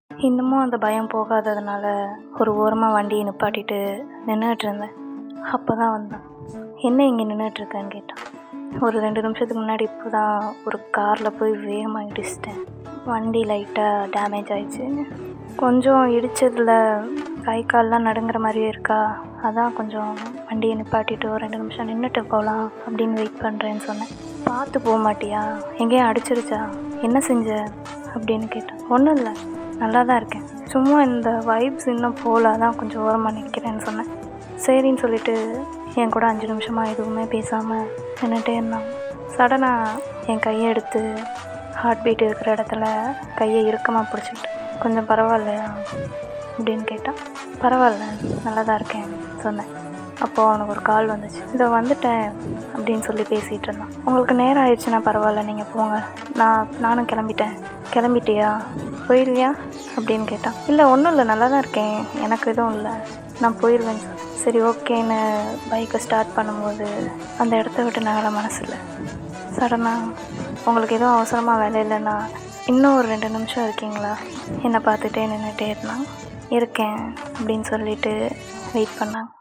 இன்னமும் அந்த பயம் போகாததுனால ஒரு ஓரமாக வண்டியை நிப்பாட்டிட்டு நின்றுட்டு இருந்தேன் அப்போ தான் வந்தான் என்ன இங்கே நின்றுட்டுருக்கேன்னு கேட்டான் ஒரு ரெண்டு நிமிஷத்துக்கு முன்னாடி இப்போ தான் ஒரு காரில் போய் வேகமாக இடிச்சிட்டேன் வண்டி லைட்டாக டேமேஜ் ஆயிடுச்சு கொஞ்சம் இடித்ததில் கை கால்லாம் நடுங்கிற மாதிரியே இருக்கா அதான் கொஞ்சம் வண்டியை நிப்பாட்டிட்டு ஒரு ரெண்டு நிமிஷம் நின்றுட்டு போகலாம் அப்படின்னு வெயிட் பண்ணுறேன்னு சொன்னேன் பார்த்து போக மாட்டியா எங்கேயும் அடிச்சிருச்சா என்ன செஞ்ச அப்படின்னு கேட்டேன் ஒன்றும் இல்லை நல்லா தான் இருக்கேன் சும்மா இந்த வைப்ஸ் இன்னும் போகல அதான் கொஞ்சம் ஓரமாக நிற்கிறேன்னு சொன்னேன் சரின்னு சொல்லிட்டு என் கூட அஞ்சு நிமிஷமாக எதுவுமே பேசாமல் நின்றுட்டே இருந்தான் சடனாக என் கையை எடுத்து ஹார்ட் பீட் இருக்கிற இடத்துல கையை இறுக்கமாக பிடிச்சிக்கிட்டு கொஞ்சம் பரவாயில்லையா அப்படின்னு கேட்டான் பரவாயில்ல நல்லா தான் இருக்கேன் சொன்னேன் அப்போது அவனுக்கு ஒரு கால் வந்துச்சு இதோ வந்துட்டேன் அப்படின்னு சொல்லி பேசிகிட்டு இருந்தான் உங்களுக்கு நேரம் ஆயிடுச்சுன்னா பரவாயில்ல நீங்கள் போங்க நான் நானும் கிளம்பிட்டேன் கிளம்பிட்டியா போயிடுவியா அப்படின்னு கேட்டான் இல்லை ஒன்றும் இல்லை நல்லா தான் இருக்கேன் எனக்கு எதுவும் இல்லை நான் போயிடுவேன் சரி ஓகேன்னு பைக்கை ஸ்டார்ட் பண்ணும்போது அந்த இடத்த விட்டு நகர மனசு இல்லை சடனாக உங்களுக்கு எதுவும் அவசரமாக வேலை இல்லைன்னா இன்னும் ஒரு ரெண்டு நிமிஷம் இருக்கீங்களா என்னை பார்த்துட்டே நின்றுட்டே இருந்தான் இருக்கேன் அப்படின்னு சொல்லிட்டு வெயிட் பண்ணாங்க